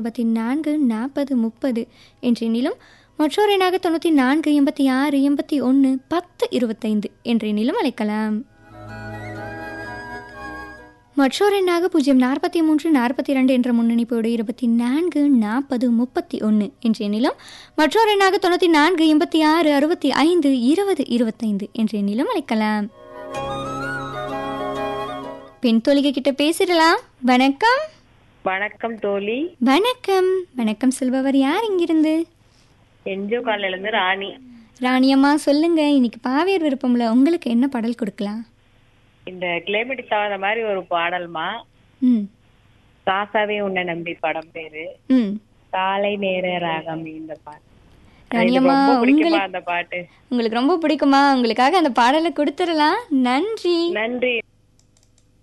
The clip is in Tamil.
இருபத்தி நான்கு நாற்பது முப்பது என்ற எண்ணிலும் மற்றொரு எண்ணாக தொண்ணூற்றி நான்கு எண்பத்தி ஆறு எண்பத்தி ஒன்று பத்து இருபத்தைந்து என்ற எண்ணிலும் அழைக்கலாம் மற்றொரு எண்ணாக பூஜ்ஜியம் நாற்பத்தி மூன்று நாற்பத்தி இரண்டு என்ற முன்னணிப்போடு இருபத்தி நான்கு நாற்பது முப்பத்தி ஒன்று என்ற எண்ணிலும் மற்றொரு எண்ணாக தொண்ணூற்றி நான்கு எண்பத்தி ஆறு அறுபத்தி ஐந்து இருபது இருபத்தைந்து என்ற எண்ணிலும் அழைக்கலாம் பெண் தோழிகை கிட்ட பேசிடலாம் வணக்கம் வணக்கம் தோழி வணக்கம் வணக்கம் சொல்பவர் யார் இங்கிருந்து என்ஜோ காலையில இருந்து ராணி ராணியம்மா சொல்லுங்க இன்னைக்கு பாவியர் விருப்பம்ல உங்களுக்கு என்ன பாடல் கொடுக்கலாம் இந்த கிளைமேட்டுக்கு தகுந்த மாதிரி ஒரு பாடல்மா ம் ராசாவே உன்னை நம்பி படம் பேரு ம் காலை நேர ராகம் இந்த பாட்டு எனக்கு ராணியம்மா ரொம்ப பிடிக்குமா உங்களுக்கு அந்த பாட்டு உங்களுக்கு ரொம்ப பிடிக்குமா உங்களுக்காக அந்த பாடலை கொடுத்துடலாம் நன்றி நன்றி